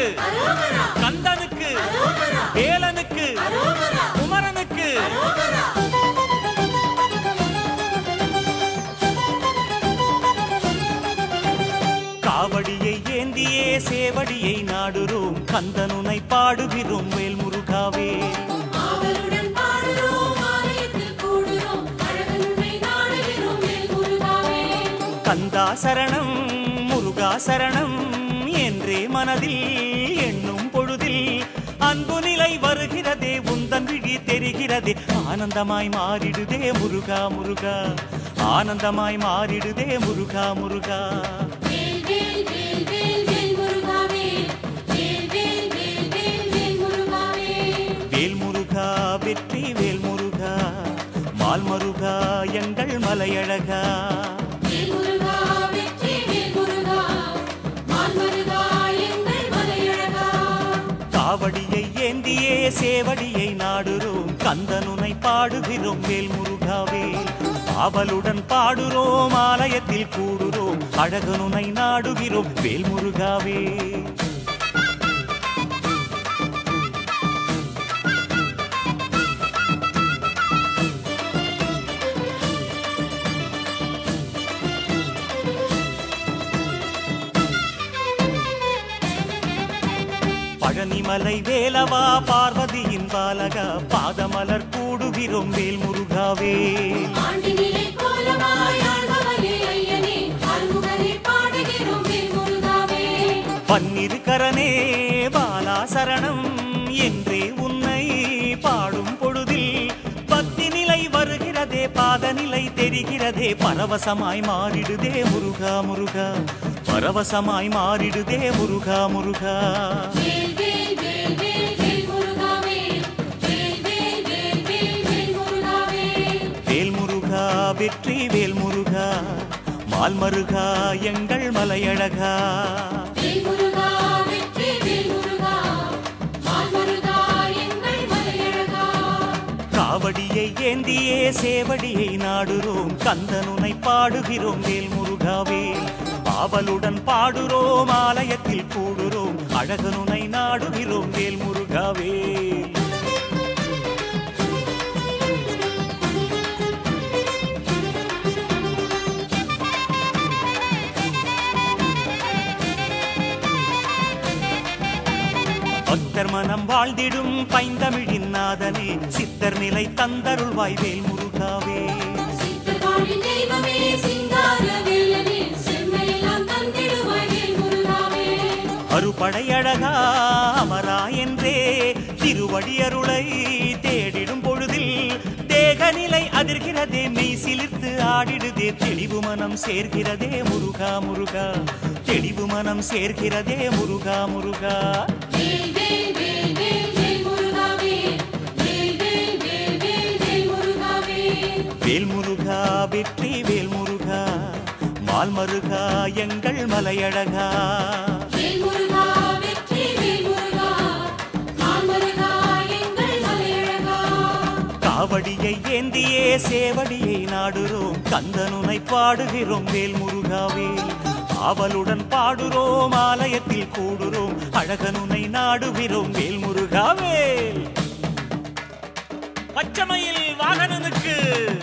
கந்தனுக்கு வேலனுக்கு குமரனுக்கு காவடியை ஏந்தியே சேவடியை நாடுறோம் கந்தனுனை பாடுகிறோம் வேல் முருகாவே ஆவலுடன் பாடுறோம் ஆலயத்தில் கூடுறோம் அழகனுனை நாடுகிறோம் வேல் முருகாவே கந்தா சரணம் முருகா சரணம் என்றே மனதில் எண்ணும் பொழுதில் அன்பு நிலை வருகிறதே உந்தன் விழி தெரிகிறதே ஆனந்தமாய் மாறிடுதே முருகா முருகா ஆனந்தமாய் மாறிடுதே முருகா முருகா வேல் வேல் வேல் வேல் வேல் முருகாவே வேல் வேல் வேல் வேல் வேல் முருகாவே வேல் முருகா வெற்றி வேல் முருகா மால் மருகா எங்கள் மலையழகா வேல் முருகா வெற்றி வேல் முருகா மால் மருகா எங்கள் மலையழகா காவடியை ஏந்தியே சேவடியை நாடுறோம் கந்தனுனை பாடுகிறோம் வேல் முருகாவே ஆவலுடன் பாடுறோம் ஆலயத்தில் கூடுறோம் அழகனுனை நாடுகிறோம் வேல் முருகாவே பழனிமலை வேலவா பார்வதியின் பாலகா பாதமலர் கூடுகிறோம் வேல் முருகாவே ஆண்டினிலே கோலமாய் ஆழ்பவனே ஐயனே அருமுகனே பாடுகிறோம் வேல் முருகாவே பன்னிருக்கரனே பாலா சரணம் என்றே உன்னை பாடும் பொழுதில் பக்தி நிலை வருகிறதே பாதநிலை தெரிகிறதே பரவசமாய் மாறிடுதே முருகா முருகா பரவசமாய் மாறிடுதே முருகா முருகா வேல் வேல் வேல் வேல் வேல் முருகாவே வேல் வேல் வேல் வேல் வேல் முருகாவே வேல் முருகா வெற்றி வேல் முருகா மால் மருகா எங்கள் மலையழகா வேல் முருகா வெற்றி வேல் முருகா மால் மருகா எங்கள் மலையழகா காவடியை ஏந்தியே சேவடியை நாடுறோம் கந்தனுனை பாடுகிறோம் வேல் முருகாவே ஆவலுடன் பாடுறோம் ஆலயத்தில் கூடுறோம் அழகனுனை நாடுகிறோம் வேல் முருகாவே பக்தர் மனம் வாழ்ந்திடும் பைந்தமிழின் நாதனே சித்தர் நிலை தந்தருள்வாய் வேல் முருகாவே சித்தர்வாழின் தெய்வமே சிங்கார வேலனே செம்மையெல்லாம் தந்திடுவாய் வேல் முருகாவே அருபடையழகா அமரா என்றே திருவடியருளை தேடிடும் பொழுதில் தேகநிலை அதிர்கிறதே மெய் சிலிர்த்து ஆடிடுதே தெளிவு மனம் சேர்கிறதே முருகா முருகா தெளிவு மனம் சேர்கிறதே முருகா முருகா வேல் வேல் வேல் வேல் வேல் முருகாவே வேல் வேல் வேல் வேல் வேல் முருகாவே வேல் முருகா வெற்றி வேல் முருகா மால் மருகா எங்கள் மலையழகா வேல் முருகா வெற்றி வேல் முருகா மால் மருகா எங்கள் மலையழகா காவடியை ஏந்தியே சேவடியை நாடுறோம் கந்தனுனை பாடுகிறோம் வேல் முருகாவே ஆவலுடன் பாடுறோம் ஆலயத்தில் கூடுறோம் அழகனுனை நாடுகிறோம் வேல் முருகாவே பச்சமையில் வாகனனுக்கு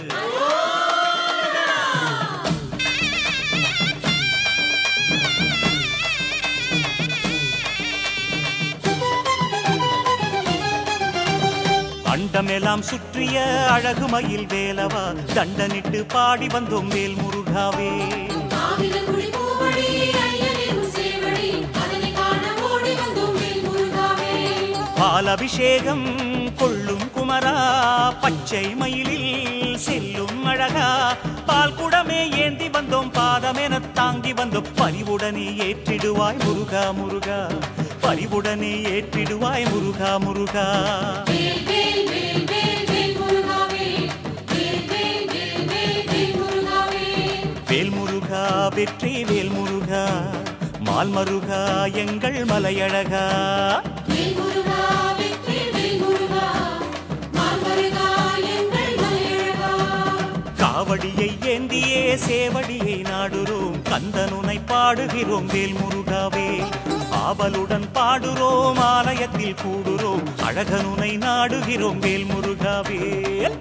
அண்டமெல்லாம் சுற்றிய அழகுமயில் வேலவா தண்டனிட்டு பாடி வந்தோம் வேல் முருகாவே காவிலங்குடி பூவடி ஐயனின் சேவடி அதனை காண ஓடி வந்தோம் வேல் முருகாவே பால் அபிஷேகம் கொள்ளும் குமரா பச்சை மயிலில் செல்லும் அழகா பால் குடமே ஏந்தி வந்தோம் பாதமென தாங்கி வந்தோம் பரிவுடனே ஏற்றிடுவாய் முருகா முருகா பரிவுடனே ஏற்றிடுவாய் முருகா முருகா வேல் வேல் வேல் வேல் வேல் முருகாவே வேல் வேல் வேல் வேல் வேல் முருகாவே வேல் முருகா வெற்றி வேல் முருகா மால் மருகா எங்கள் மலையழகா வேல் முருகா வெற்றி வேல் முருகா மால் மருகா எங்கள் மலையழகா காவடியை ஏந்தியே சேவடியை நாடுறோம் கந்தனுனை பாடுகிறோம் வேல் முருகாவே ஆவலுடன் பாடுறோம் ஆலயத்தில் கூடுறோம் அழகனுனை நாடுகிறோம் வேல் முருகா வேல்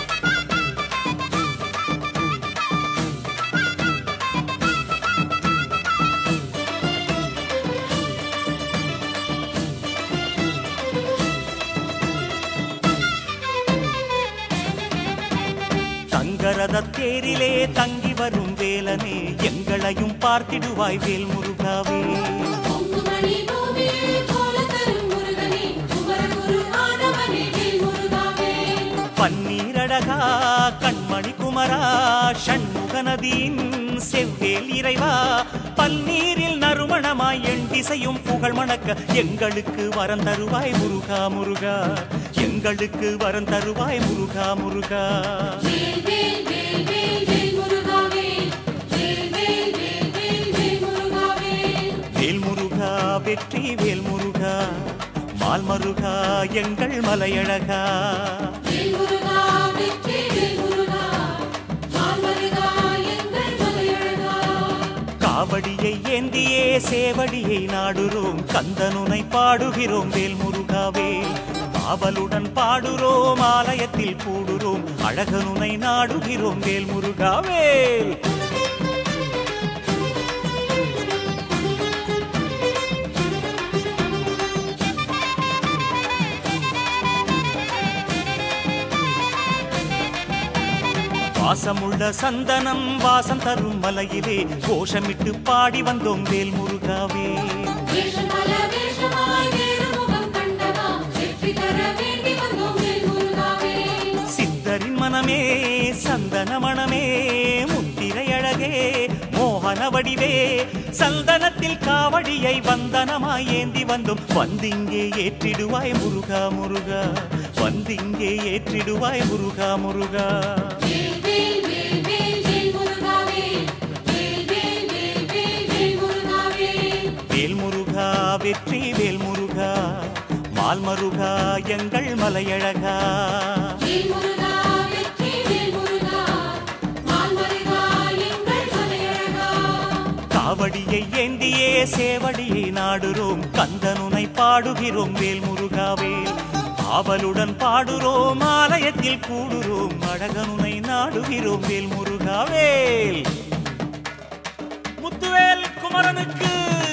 தங்கரத தேரிலே தங்கி வரும் வேலனே எங்களையும் பார்த்திடுவாய் வேல் முருகாவே பொங்குமணி பூமியில் போல தரும் முருகனே குமரகுரு ஆனவனே வேல் முருகாவே பன்னீரழகா கண்மணி குமரா ஷண்முகநதியின் செவ்வேல் இறைவா பன்னீரில் நறுமணமாய் என் திசையும் புகழ் மணக்க எங்களுக்கு வரம் தருவாய் முருகா முருகா எங்களுக்கு வரம் தருவாய் முருகா முருகா வேல் வேல் வேல் வேல் வேல் முருகாவே வேல் வேல் வேல் வேல் வேல் முருகாவே வேல் முருகா வெற்றி வேல் முருகா மால் மருகா எங்கள் மலையழகா வேல் முருகா வெற்றி வேல் முருகா மால்மருகா எங்கள் மலையழகா காவடியை ஏந்தியே சேவடியை நாடுறோம் கந்தனுனை பாடுகிறோம் வேல் முருகாவே ஆவலுடன் பாடுறோம் ஆலயத்தில் கூடுறோம் அழகனுனை நாடுகிறோம் வேல் முருகாவேல் வாசமுள்ள சந்தனம் வாசம் தரும் மலையிலே கோஷமிட்டு பாடி வந்தோம் வேல் முருகாவே வேஷம் பல வேஷமாய் வேறு முகம் கண்டனா வெற்றி தர வேண்டி வந்தோம் வேல் முருகாவே சித்தரின் மனமே சந்தன மணமே முத்திரை அழகே மோகன வடிவே சந்தனத்தில் காவடியை வந்தனமாய் ஏந்தி வந்தோம் வந்திங்கே ஏற்றிடுவாய் முருகா முருகா வந்திங்கே ஏற்றிடுவாய் முருகா முருகா வேல் வேல் வேல் வேல் வேல் முருகாவே வேல் வேல் வேல் வேல் வேல் முருகாவே வேல் முருகா வெற்றி வேல் முருகா மால் மருகா எங்கள் மலையழகா வேல் முருகா வெற்றி வேல் முருகா மால்மருகா எங்கள் மலையழகா காவடியை ஏந்தியே சேவடியை நாடுறோம் கந்தனுனை பாடுகிறோம் வேல் முருகாவேல் ஆவலுடன் பாடுறோம் ஆலயத்தில் கூடுறோம் அழகனுனை நாடுகிறோம் வேல் முருகாவேல் முத்துவேல் குமரனுக்கு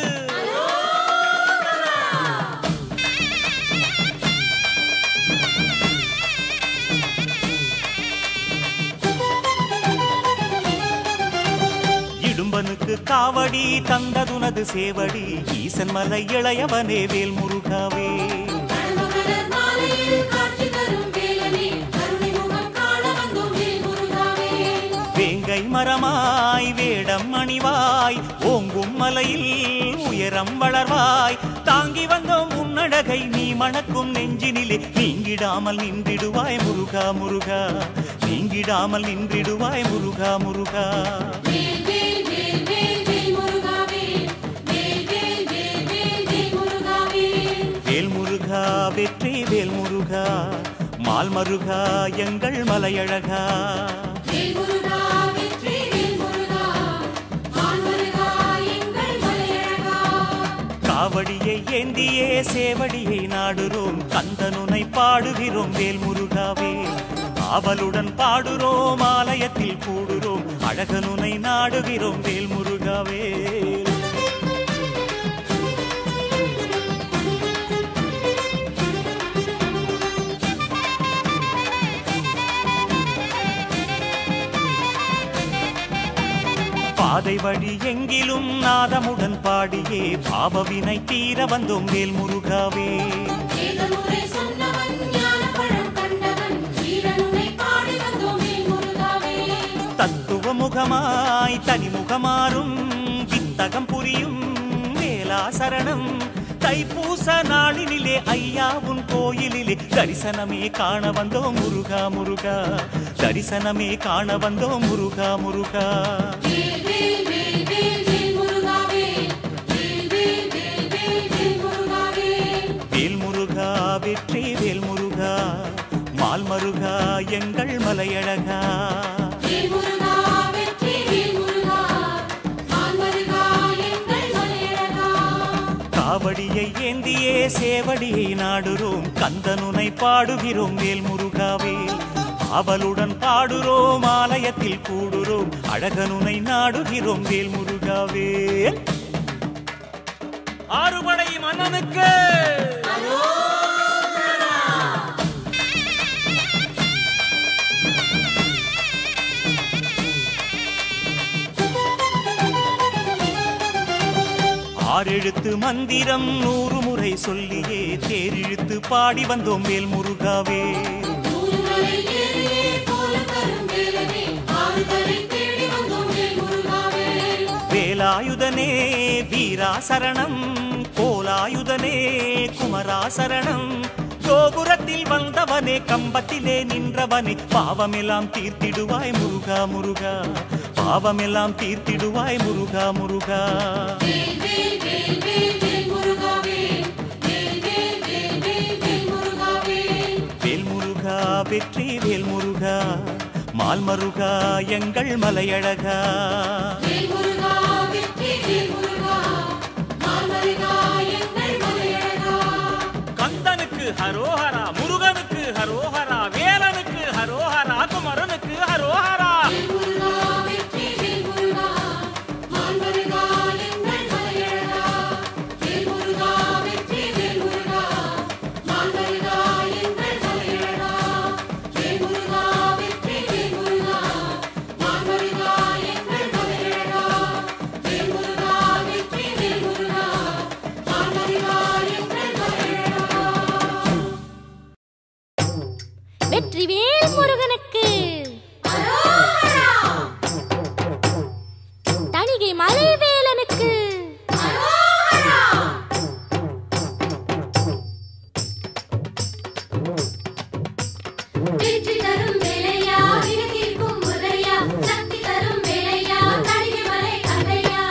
இடும்பனுக்கு காவடி தந்ததுனது சேவடி ஈசன் மலை இளையவனே வேல் முருகாவே கண்மலர் மாலையில் காட்சி தரும் வேலனே கருணை முகம் காண வந்தோம் வேல் முருகாவே வேங்கை மரமாய் வேடம் அணிவாய் ஓங்கும் மலையில் உயரம் வளர்வாய் தாங்கி வந்தோம் உன்னடகை நீ மணக்கும் நெஞ்சினிலே நீங்கிடாமல் நின்றிடுவாய் முருகா முருகா நீங்கிடாமல் நின்றிடுவாய் முருகா முருகா வேல் வேல் வேல் வேல் வேல் முருகாவே வேல் வேல் வேல் வேல் வேல் முருகாவே வேல் முருகா வெற்றி வேல் முருகா மால் மருகா எங்கள் மலையழகா வேல் முருகா வெற்றி வேல் முருகா மால்மருகா எங்கள் மலையழகா காவடியை ஏந்தியே சேவடியை நாடுறோம் கந்தனுனை பாடுகிறோம் வேல் முருகாவே ஆவலுடன் பாடுறோம் ஆலயத்தில் கூடுறோம் அழகனுனை நாடுகிறோம் வேல் முருகாவே பாதை வழி எங்கிலும் நாதமுடன் பாடியே பாவவினை தீர வந்தோம் வேல் முருகாவே வேதமுறை சொன்னவன் ஞானப்பழம் கண்டவன் வீரனுனை பாடி வந்தோம் வேல் முருகாவே தத்துவ முகமாய் தனிமுகமாறும் வித்தகம் புரியும் வேலாசரணம் தைப்பூச நாளினிலே ஐயா உன் கோயிலிலே தரிசனமே காண வந்தோம் முருகா முருகா தரிசனமே காண வந்தோம் முருகா முருகா வேல் வேல் வேல் வேல் வேல் முருகாவே வேல் வேல் வேல் வேல் வேல் முருகாவே வேல் முருகா வெற்றி வேல் முருகா மால் மருகா எங்கள் மலையழகா வேல் முருகா வெற்றி வேல் முருகா மால்மருகா எங்கள் மலையழகா காவடியை ஏந்தியே சேவடியை நாடுறோம் கந்தனுனை பாடுகிறோம் வேல் முருகாவே அவளுடன் பாடுறோம் ஆலயத்தில் கூடுறோம் அழகனுனை நாடுகிறோம் வேல் முருகாவே ஆறுபடை மன்னனுக்கு ஆறெழுத்து மந்திரம் நூறு முறை சொல்லியே தேரிழுத்து பாடி வந்தோம் வேல் முருகாவே நூறு மலை ஏறியே கோலம் தரும் வேலனே ஆறுதலை தேடி வந்தோம் வேல் முருகாவே வேலாயுதனே வீராசரணம் கோலாயுதனே குமராசரணம் கோபுரத்தில் வந்தவனே கம்பத்திலே நின்றவனே பாவமெல்லாம் தீர்த்திடுவாய் முருகா முருகா பாவமெல்லாம் தீர்த்திடுவாய் முருகா முருகா வேல் வேல் வேல் வேல் வேல் முருகாவே வேல் வேல் வேல் வேல் வேல் முருகாவே வேல் முருகா வெற்றி வேல் முருகா மால் மருகா எங்கள் மலையழகா வேல் முருகா வெற்றி வேல் முருகா மாமருகா எங்கள் மலையழகா கந்தனுக்கு ஹரோஹரா முருகனுக்கு ஹரோஹரா வேலனுக்கு ஹரோஹரா குமரனுக்கு ஹரோஹரா வேல் முருகா வெற்றி வேல் முருகா மாமருகா எங்கள் மலையழகா வேல் முருகா வெற்றி வேல் முருகா மாமருகா எங்கள் மலையழகா வேல் முருகா வெற்றி வேல் முருகா மாமருகா எங்கள் மலையழகா வேல் முருகா வெற்றி வேல் முருகா மாமருகா எங்கள் மலையழகா வெற்றிவேல் முருகனுக்கு அரோகரா தணிகை மலைவேலனுக்கு அரோகரா வெற்றி தரும் வேலையா வினை தீர்க்கும் முறையா சக்தி தரும் வேலையா தணிகை மலை கந்தையா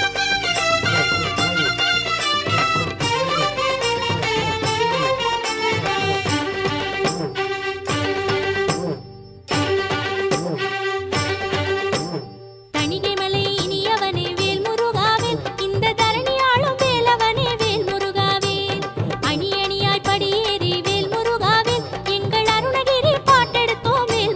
தணிகை மலை இனியவனே வேல் முருகாவேல் இந்த தரணியாளும் வேலவனே வேல் முருகாவேல் அணி அணியாய் படியேறி வேல் முருகாவேல் எங்கள் அருணகிரி பாட்டெடுத்தோம் வேல்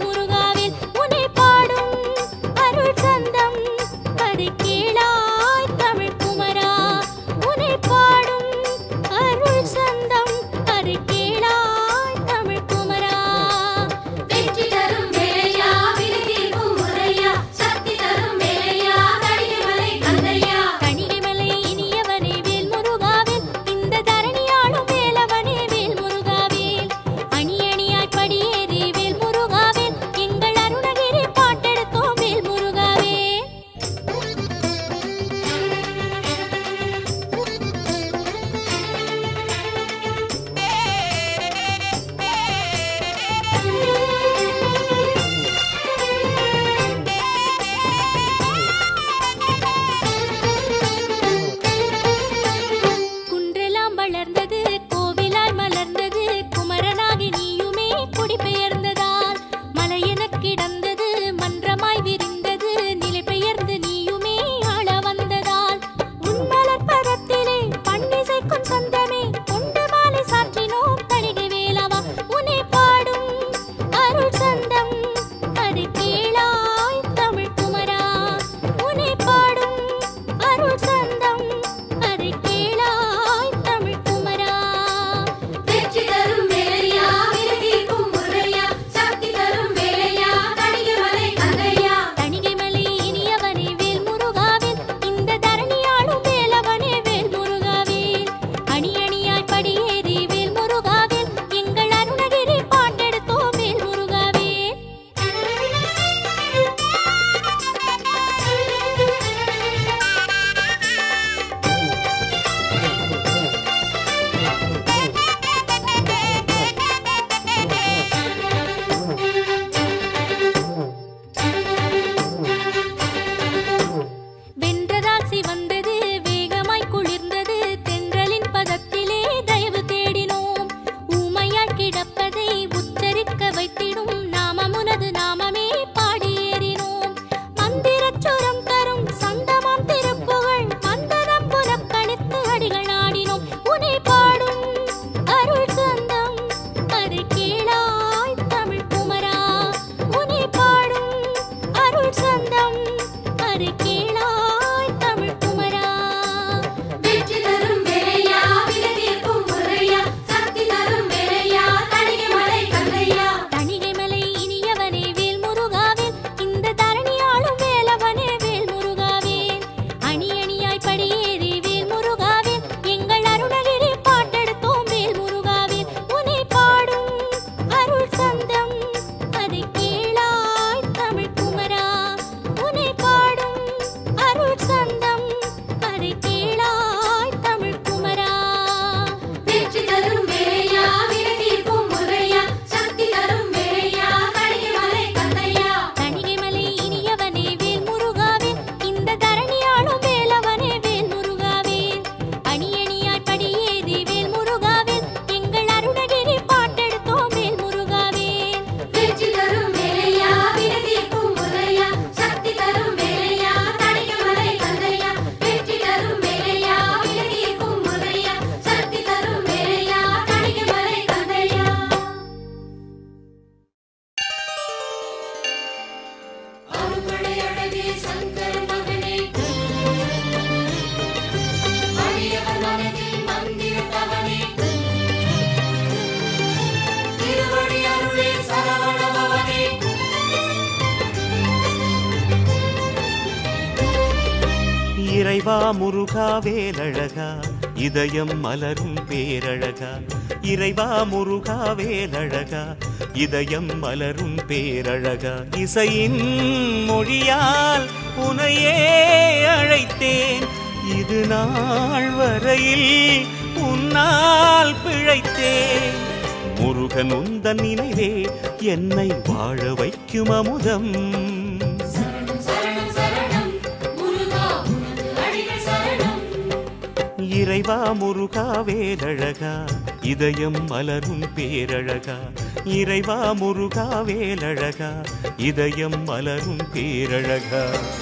இறைவா முருகா வேலழகா இதயம் மலரும் பேரழகா இறைவா முருகா வேலழகா இதயம் மலரும் பேரழகா இசையின் மொழியால் உனையே அழைத்தேன் இது நாள் வரையில் உன்னால் பிழைத்தேன் முருகன் உந்தன் நினைவே என்னை வாழ வைக்கும் அமுதம் சரணம் சரணம் முருகா உனது அடிகள் சரணம் இறைவா முருகா வேலழகா இதயம் மலரும் பேரழகா இறைவா முருகா வேலழகா இதயம் மலரும் பேரழகா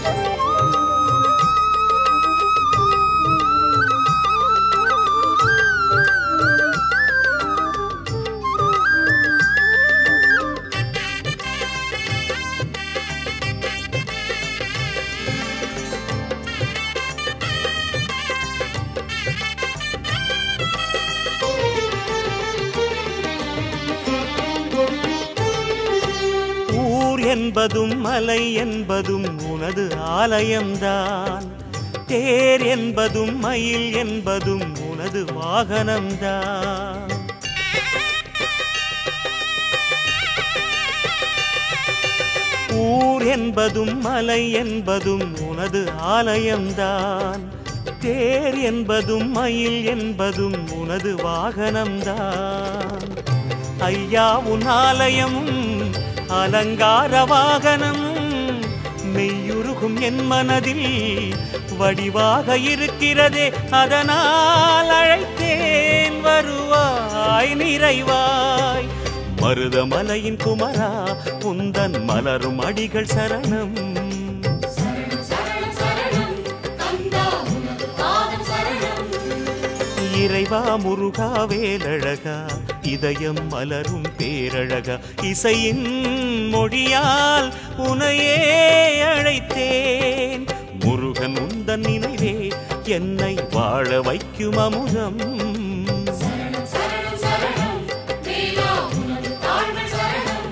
ஊர் என்பதும் மலை என்பதும் உனது ஆலயம்தான் தேர் என்பதும் மயில் என்பதும் உனது வாகனம்தான் ஊர் என்பதும் மலை என்பதும் உனது ஆலயம்தான் தேர் என்பதும் மயில் என்பதும் உனது வாகனம்தான் ஐயா உன் ஆலயமும் அலங்கார வாகனமும் மெய்யுருகும் என் மனதில் வடிவாக இருக்கிறதே அதனால் அழைத்தேன் வருவாய் நிறைவாய் மருதமலையின் குமரா உந்தன் மலரும் அடிகள் சரணம் சரணம் சரணம் சரணம் கந்தா உனது பாதம் சரணம் இறைவா முருகா வேலழகா இதயம் மலரும் பேரழகா இசையின் மொழியால் உனையே அழைத்தேன் முருகன் உந்தன் நினைவே என்னை வாழ வைக்கும் அமுதம் சரணம் சரணம் சரணம் வேலா உனது தாழ்கள் சரணம்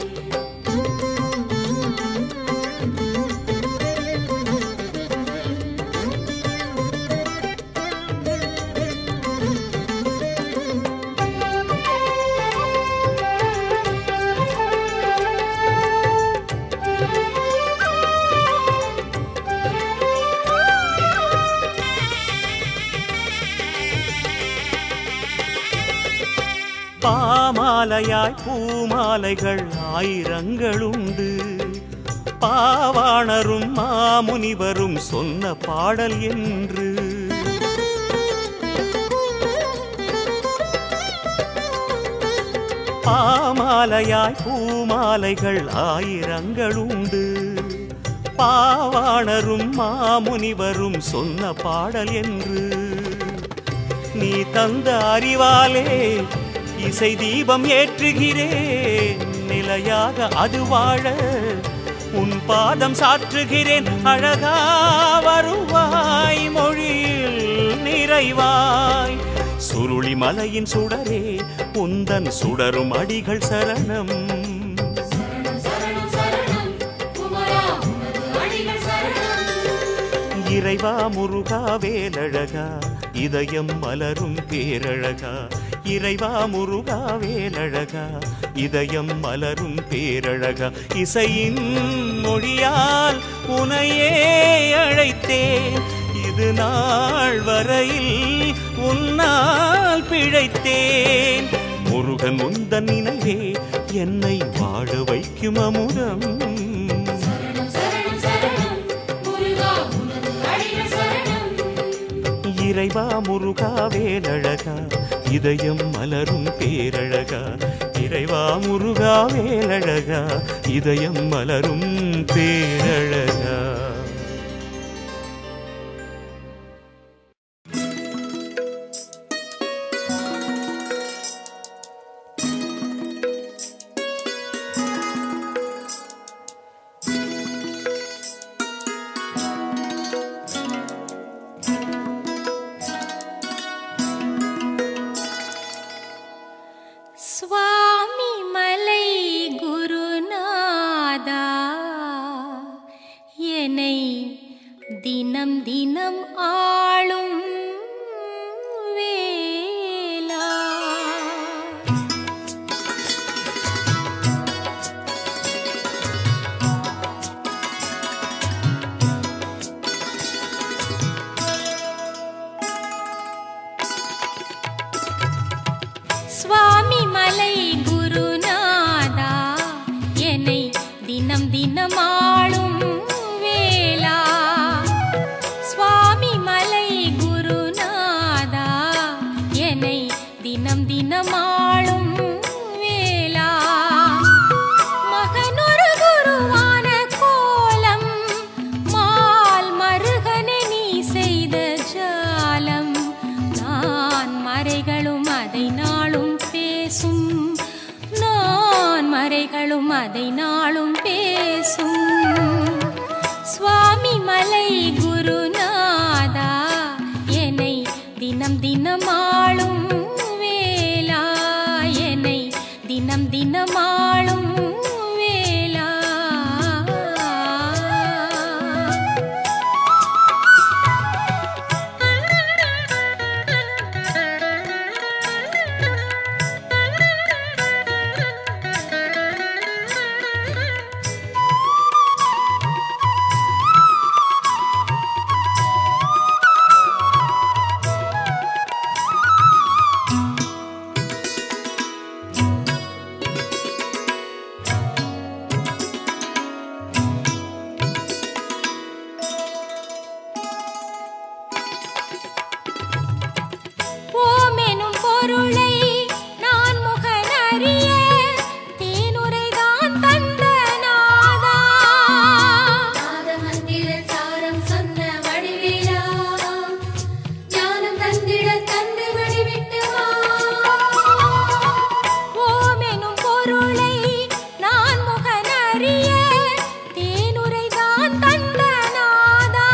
பாமாலையாய் பூமாலைகள் ஆயிரங்களுண்டு பாவாணரும் மாமுனிவரும் சொன்ன பாடல் என்று பாமாலையாய் பூமாலைகள் ஆயிரங்களுண்டு பாவாணரும் மாமுனிவரும் சொன்ன பாடல் என்று நீ தந்த அறிவாலே இசை தீபம் ஏற்றுகிறேன் நிலையாக அது வாழ உன் பாதம் சாற்றுகிறேன் அழகா வருவாய் மொழியில் நிறைவாய் சுருளி மலையின் சுடரே உந்தன் சுடரும் அடிகள் சரணம் சரணம் சரணம் சரணம் குமரா உனது அடிகள் சரணம் இறைவா முருகா வேலழகா இதயம் மலரும் பேரழகா இறைவா முருகா வேலழகா இதயம் மலரும் பேரழகா இசையின் மொழியால் உனையே அழைத்தேன் இது நாள் வரையில் உன்னால் பிழைத்தேன் முருகன் உந்தன் நினைவே என்னை வாழ வைக்கும் அமுதம் சரணம் சரணம் சரணம் முருகா உனது அடிகள் சரணம் இறைவா முருகா வேலழகா இதயம் மலரும் பேரழகா இறைவா முருகா வேலழகா இதயம் மலரும் பேரழகா சுவாமி மலை குருநாதா என்னை அதை நாளும் பேசும் சுவாமி மலை குருநாதா என்னை தினம் தினம் ஆளும் வேலா என்னை தினம் தினம் ஆளும் வேலா ஓமெனும் பொருளை நான் முகனறிய தேனுரைதான் தந்த நாதா நாத மந்திர சாரம் சொன்ன வடிவேலா ஞானம் தந்திட தந்து வடிவிட்டு வா ஓமெனும் பொருளை நான் முகனறிய தேனுரைதான் தந்த நாதா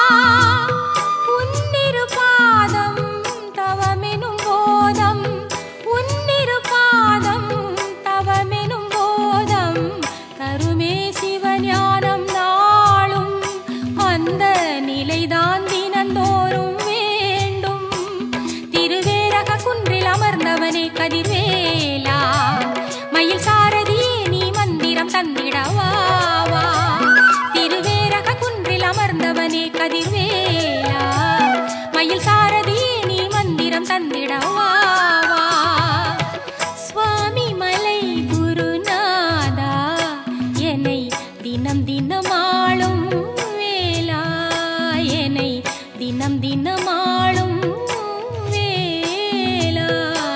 உன்னிரு பாதம் தவமெனும் போதம் உன்னிரு பாதம் தவமெனும் போதம் கருமே சிவஞானம் நாளும் அந்த நிலைதான் தினந்தோறும் வேண்டும் திருவேரக குன்றில் அமர்ந்தவனே கதிர்வேலா மயில் சாரதியே நீ மந்திரம் தந்திடவா வா திருவேரக குன்றில் அமர்ந்தவனே கதிர்வேலா மயில் சாரதியே நீ மந்திரம் தந்திடவா வா சுவாமி மலை குருநாதா என்னை தினம் தினம் ஆளும் வேலா என்னை தினம் தினம் ஆளும் வேலா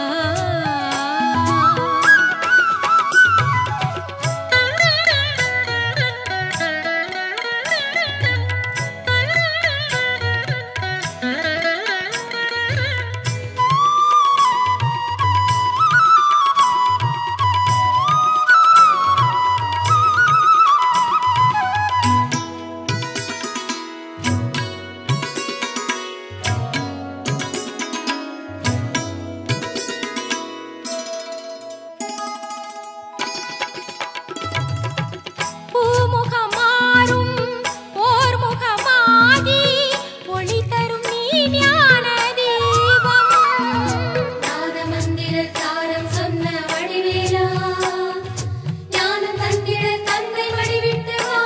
பூமுகமாறும் ஓர் முகமாகி ஒளி தரும் நீ ஞான தீபம் நாத மந்திர சாரம் சொன்ன வடிவேலா ஞானம் தந்திட தந்தை வடிவிட்டு வா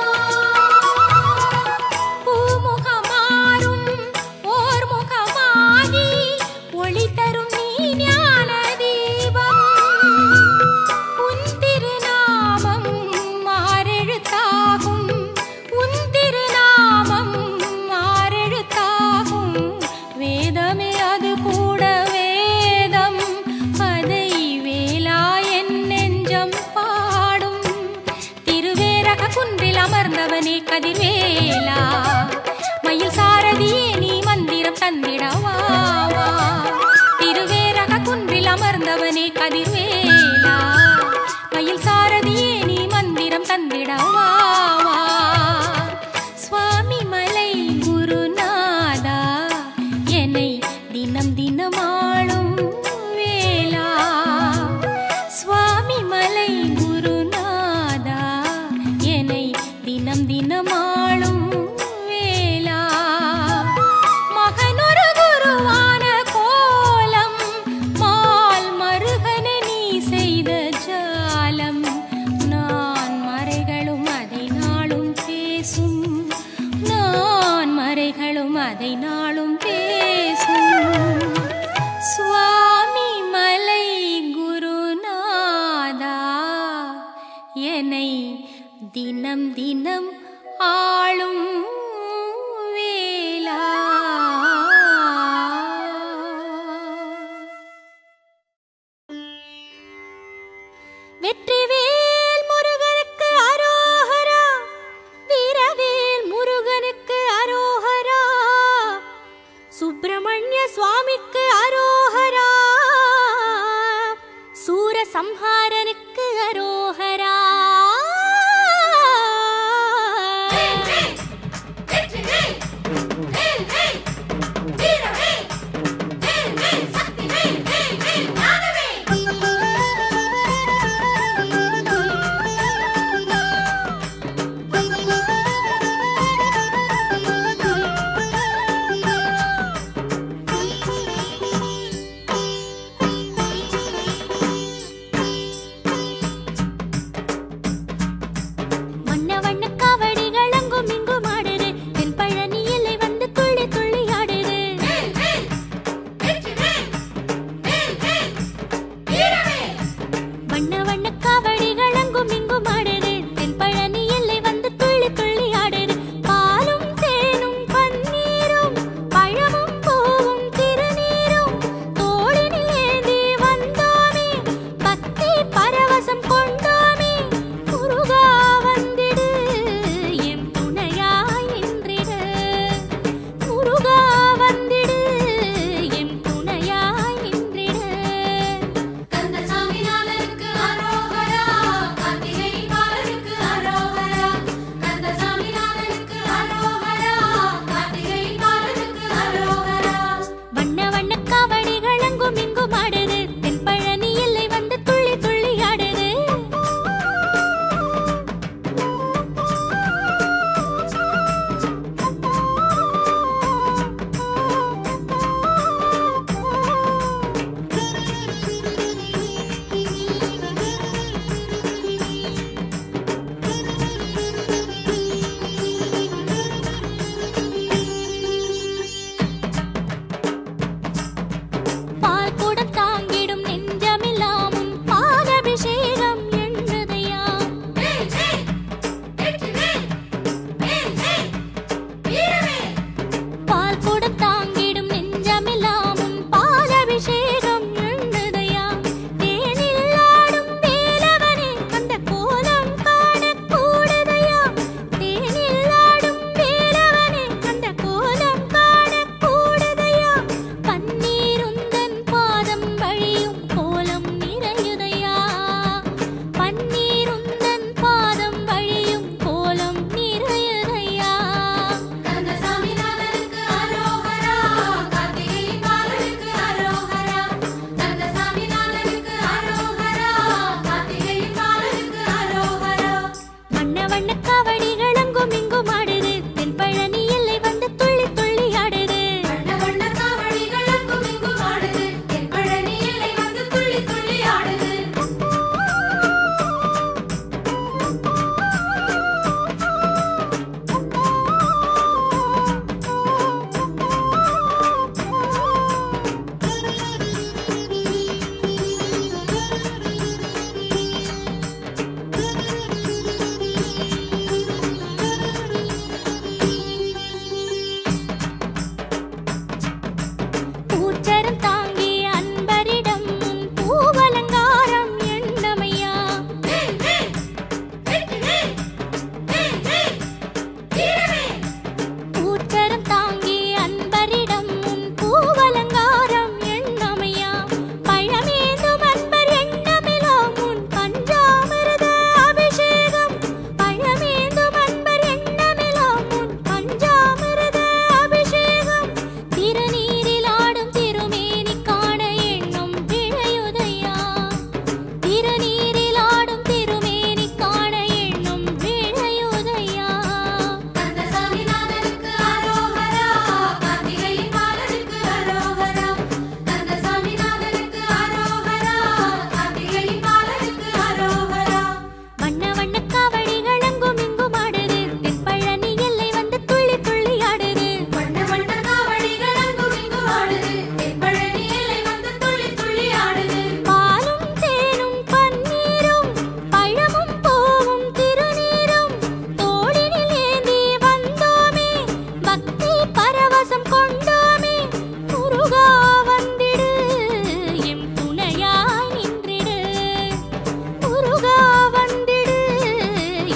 பூமுகமாறும் ஓர் முகமாகி ஒளி தரும் நீ ஞான தீபம் உன் திருநாமம் மாறெழுத்தாகும் உன் திருநாமம் மாறெழுத்தாகும் வேதமே அது கூட வேதம் அதை வேலா என் நெஞ்சம் பாடும் திருவேரக குன்றில் அமர்ந்தவனே கதிர்வேலா மயில் சாரதியே நீ மந்திரம் தந்திடவா வா. திருவேரக குன்றில் அமர்ந்தவனே கதிர்வேலா மயில் சாரதியே நீ மந்திரம் தந்திடவா வா. சுவாமி மலை குருநாதா என்னை தினம் தினம் ஆளும் வேலா சுவாமி மலை குருநாதா என்னை தினம் தினம் ஆளும் வேலா மகனொரு குருவான கோலம் மால் மருகன நீ செய்த ஜாலம் நான் மறைகளும் அதை நாளும் பேசும் நான் மறைகளும் அதை நாளும் பேசும் சுவாமி மலை குருநாதா என்னை தினம் தினம் ஆளும் வேலா வெற்றிவேல் முருகனுக்கு அரோகரா வீரவேல் முருகனுக்கு அரோகரா சுப்பிரமணிய சுவாமிக்கு அரோகரா சூரசம்ஹாரனுக்கு அரோகரா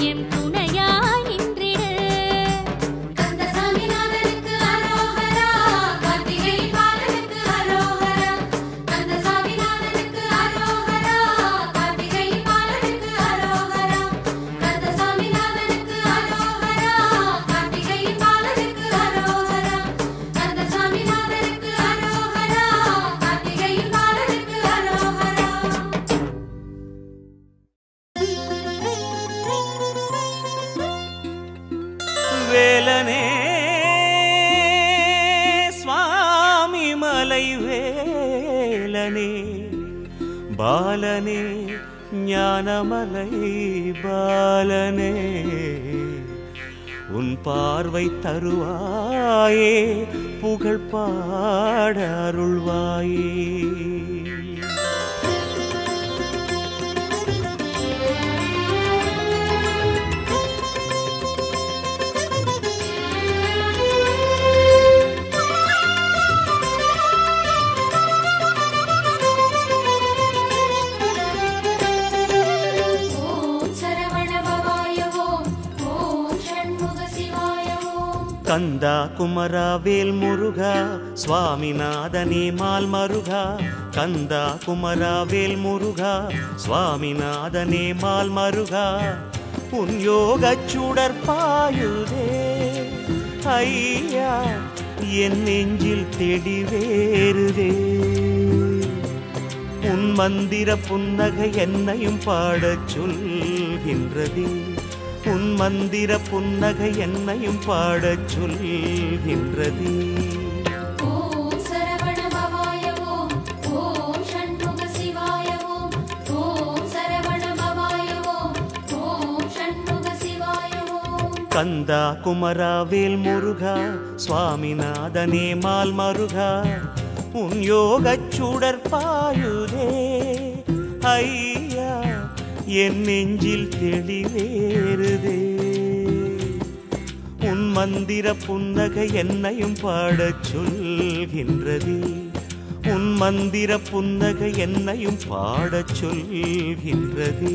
எம் துணையாய் நின்றிடு கந்தசாமிநாதனுக்கு அரோகரா கார்த்திகை பாலனுக்கு அரோகரா கந்தசாமிநாதனுக்கு அரோகரா கார்த்திகை பாலனுக்கு அரோகரா கந்தசாமிநாதனுக்கு அரோகரா கார்த்திகை பாலனுக்கு அரோகரா கந்தசாமிநாதனுக்கு அரோகரா கார்த்திகை பாலனுக்கு அரோகரா வேலனே சுவாமி மலை வேலனே பாலனே ஞானமலை பாலனே உன் பார்வை தருவாயே புகழ் பாட அருள்வாயே ஓம் சரவண பவாய ஓம் ஓம் ஷண்முக சிவாய ஓம் கந்தா குமரா வேல் முருகா சுவாமிநாதனே மால் மருகா கந்தா குமரா வேல் முருகா சுவாமிநாதனே மால் மருகா உன் யோகச் சுடர் பாயுதே ஐயா என் நெஞ்சில் தெடி வேறுதே உன் மந்திர புன்னகை என்னையும் பாடச் சொல்கின்றதே உன் மந்திர புன்னகை என்னையும் பாடச் சொல்கின்றதே ஓம் சரவண பவாய ஓம் ஓம் ஷண்முக சிவாய ஓம் ஓம் சரவண பவாய ஓம் ஓம் ஷண்முக சிவாய ஓம் கந்தா குமரா வேல் முருகா சுவாமிநாதனே மால் மருகா உன் யோகச் சுடர் பாயுதே ஐயா என் நெஞ்சில் தெளிவேறுதே உன் மந்திர புன்னகை என்னையும் பாடச் சொல்கின்றதே உன் மந்திர புன்னகை என்னையும் பாடச் சொல்கின்றதே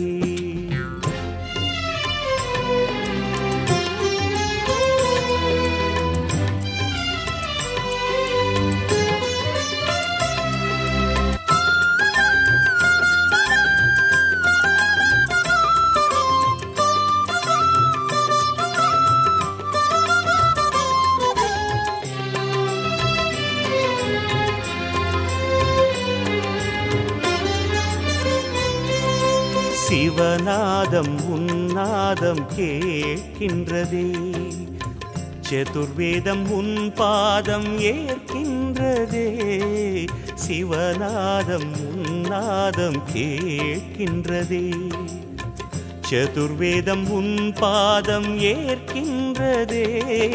சிவநாதம் உன்னாதம் கேட்கின்றதே சதுர்வேதம் உன் பாதம் ஏற்கின்றதே சிவநாதம் உன்னாதம் கேட்கின்றதே சதுர்வேதம் உன் பாதம் ஏற்கின்றதே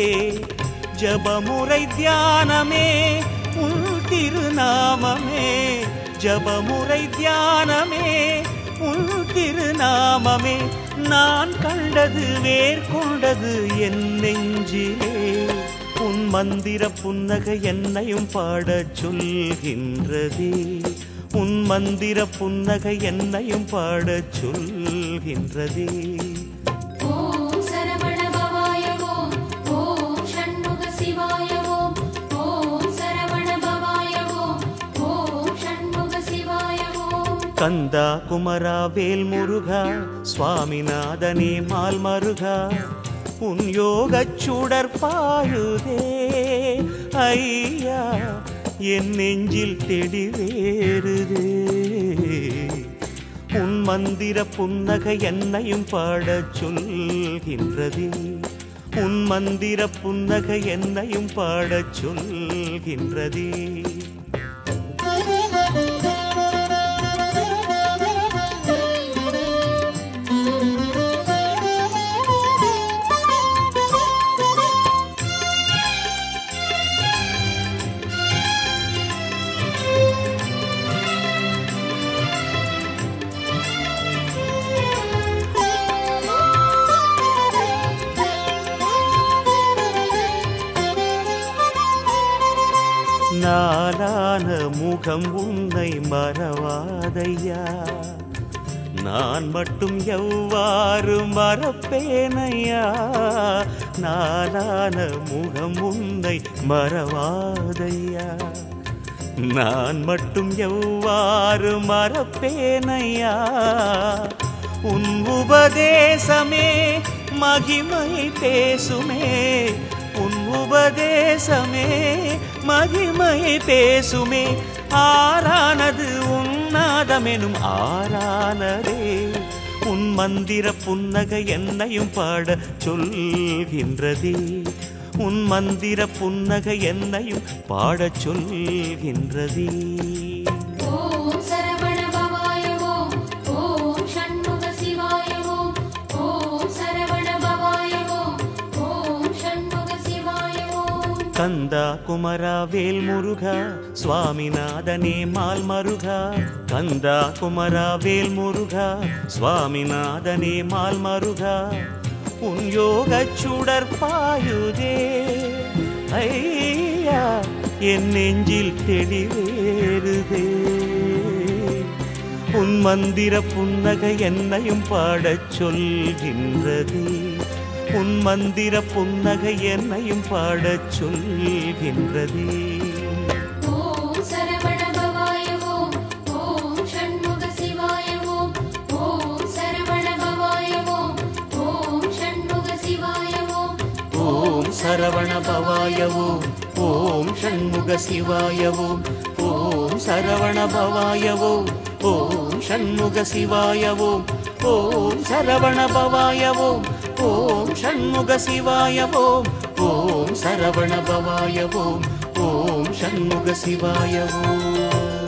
ஜபமுறை தியானமே உன் திருநாமமே ஜபமுறை தியானமே உன் திருநாமமே நான் கண்டது வேர்கொண்டது என் நெஞ்சிலே உன் மந்திர புன்னகை என்னையும் பாடச் சொல்கின்றதே உன் மந்திர புன்னகை என்னையும் பாடச் சொல்கின்றதே ஓம் சரவண பவாய ஓம் ஓம் ஷண்முக சிவாய ஓம் ஓம் சரவண பவாய ஓம் ஓம் ஷண்முக சிவாய ஓம் கந்தா குமரா வேல் முருகா சுவாமிநாதனே மால் மருகா உன் யோகச் சுடர் பாயுதே ஐயா என் நெஞ்சில் தெடி வேறுதே உன் மந்திர புன்னகை என்னையும் பாடச் சொல்கின்றதே உன் மந்திர புன்னகை என்னையும் பாடச் சொல்கின்றதே நாளான முகம் உன்னை மறவாதையா நான் மட்டும் எவ்வாறு மறப்பேனையா நானான முகம் உன்னை மறவாதையா நான் மட்டும் எவ்வாறு மறப்பேனையா உன் உபதேசமே மகிமை பேசுமே உன் உபதேசமே மகிமை பேசுமே ஆறானது உன்னாதமெனும் ஆறானதே உன் மந்திர புன்னகை என்னையும் பாட சொல்கின்றதே உன் மந்திர புன்னகை என்னையும் பாடச் சொல்கின்றதே ஓம் சரவண பவாய ஓம் ஓம் ஷண்முக சிவாய ஓம் ஓம் சரவண பவாய ஓம் ஓம் ஷண்முக சிவாய ஓம் கந்தா குமரா வேல் முருகா சுவாமிநாதனே மால் மருகா கந்தா குமரா வேல் முருகா சுவாமிநாதனே மால் மருகா உன் யோகச் சுடர் பாயுதே ஐயா என் நெஞ்சில் தெளிவேறுதே உன் மந்திர புன்னகை என்னையும் பாடச் சொல்கின்றது உன் மந்திர புன்னகை என்னையும் பாடச் சொல்கின்றது ஓம் சரவண பவாய ஓம் ஓம் ஷண்முக சிவாய ஓம் ஓம் சரவண பவாய ஓம் ஓம் ஷண்முக சிவாய ஓம் ஓம் சரவண பவாய ஓம் ஓம் ஷண்முக சிவாய ஓம் ஓம் சரவண பவாய ஓம் ஓம் ஷண்முக சிவாய ஓம் ஓம் சரவண பவாய ஓம் ஓம் ஷண்முக சிவாய ஓம் ஓம் சரவண பவாய ஓம் ஓம் ஷண்முக சிவாய ஓம்